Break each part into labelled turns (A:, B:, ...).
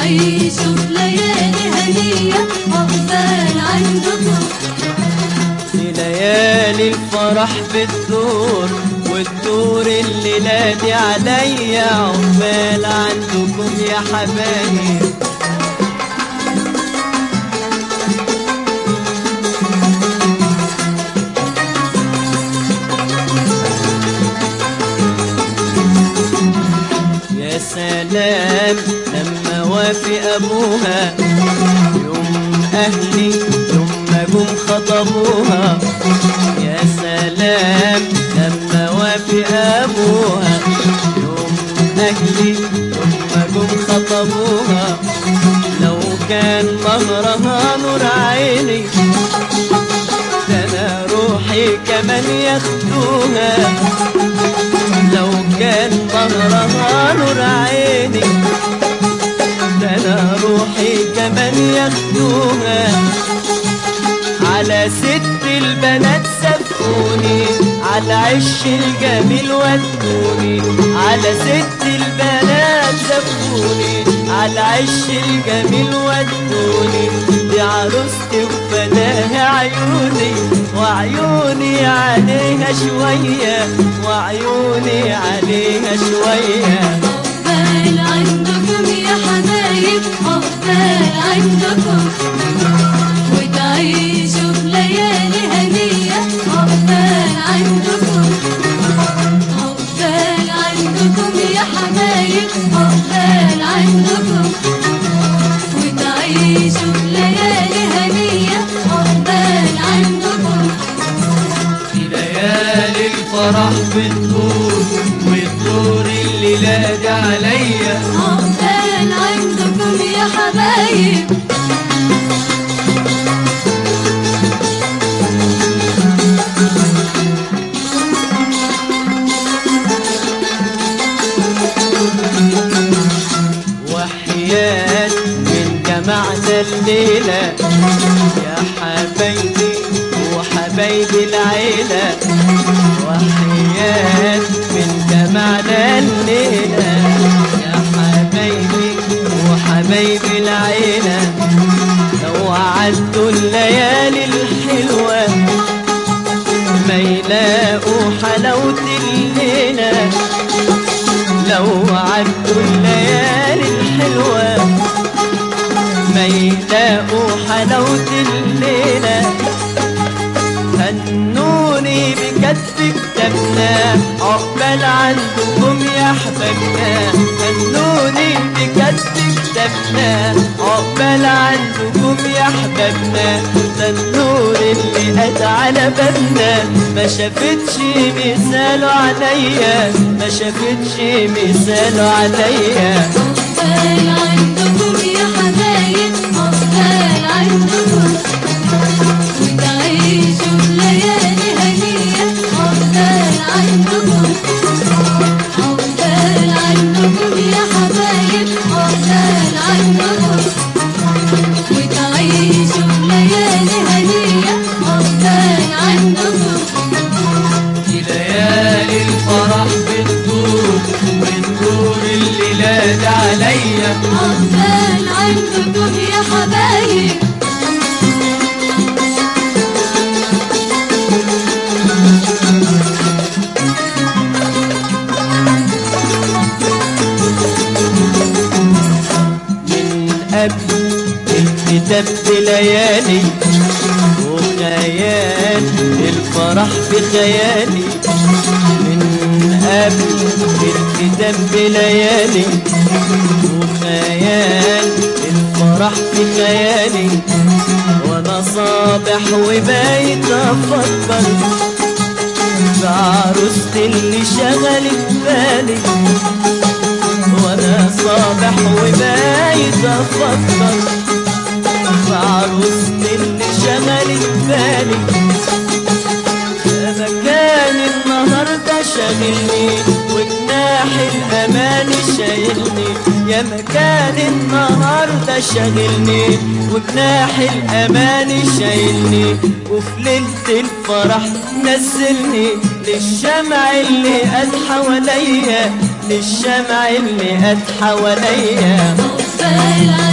A: وتعيشوا ليالي هنية عقبال عندكم
B: في ليالي الفرح بتدور وتدور الليلة دي عليا عقبال عندكم يا حبايب يا سلام لما وافق ابوها يوم اهلي يوم ما جم خطبوها يا سلام لما وافق ابوها يوم اهلي يوم ما جم خطبوها لو كان مهرها نور عيني ده انا روحي كمان ياخدوها لو كان مهرها نور عيني ده انا روحي كمان ياخدوها على ست البنات سبقوني على عش الجميل ودوني على ست البنات سبقوني على عش الجميل ودوني دي عروستي وفداها عيوني وعيوني عليها شوية وعيوني عليها شوية
A: عقبال عندكم يا حبايب عقبال عندكم وتعيشوا ليالي هنية عقبال عندكم عقبال عندكم يا حبايب عقبال عندكم وتعيشوا ليالي هنية عقبال عندكم
B: في ليالي الفرح بتدور وتدور الليلة دي عليا
A: عقبال عندكم يا حبايب
B: وحياة من جمعنا الليلة يا حبايبي وحبايبي العيلة وحياة من جمعنا الليلة يا حبايبي وحبايبي العيلة لو عدوا الليالي الحلوة ما يلاقوا حلاوة الليلة لو عدوا الليالي الحلوة ما يلاقوا حلاوة الليلة هنوني بكتف كتابنا عقبال عندكم يا حبايبنا هنوني بكتف كتابنا عقبال عندكم يا حبايبنا ده النور اللي قد على بابنا ما شافتش مثاله عليا ما شافتش مثاله عليا
A: عقبال عندكم يا حبايب عقبال عندكم وتعيشوا ليالي هنية عقبال عندكم عقبال عندكم يا حبايب عقبال عندكم وتعيشوا ليالي هنية عقبال عندكم
B: في ليالي الفرح بتدور وتدور الليلة دي عليا
A: عقبال عندكم يا حبايب
B: من قبل الكتاب بليالي وخيال الفرح بخيالي من قبل الكتاب بليالي وخيال الفرح بخيالي وانا صابح وبايت افكر بعروستي اللي شغلت بالي وانا صابح وبايت افكر بعروستي اللي شغلت بالي اذا كان النهارده شاغلني وجناح الامان شايلني يا مكان النهارده شاغلني وجناح الامان شايلني وفي ليله الفرح نزلني للشمع اللي قد حواليا للشمع اللي قد حواليا
A: عقبال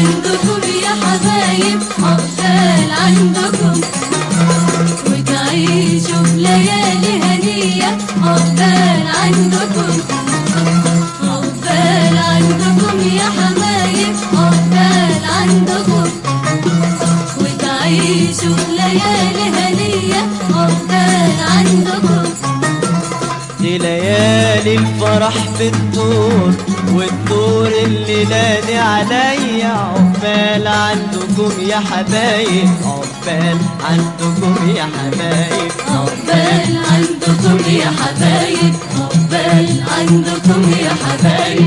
A: عيشوا ليالي هنية عقبال عندكم
B: دي ليالي الفرح بتدور والدور اللي نادي عليا عقبال عندكم يا حبايب عقبال عندكم يا حبايب
A: عقبال عندكم يا حبايب عقبال عندكم يا حبايب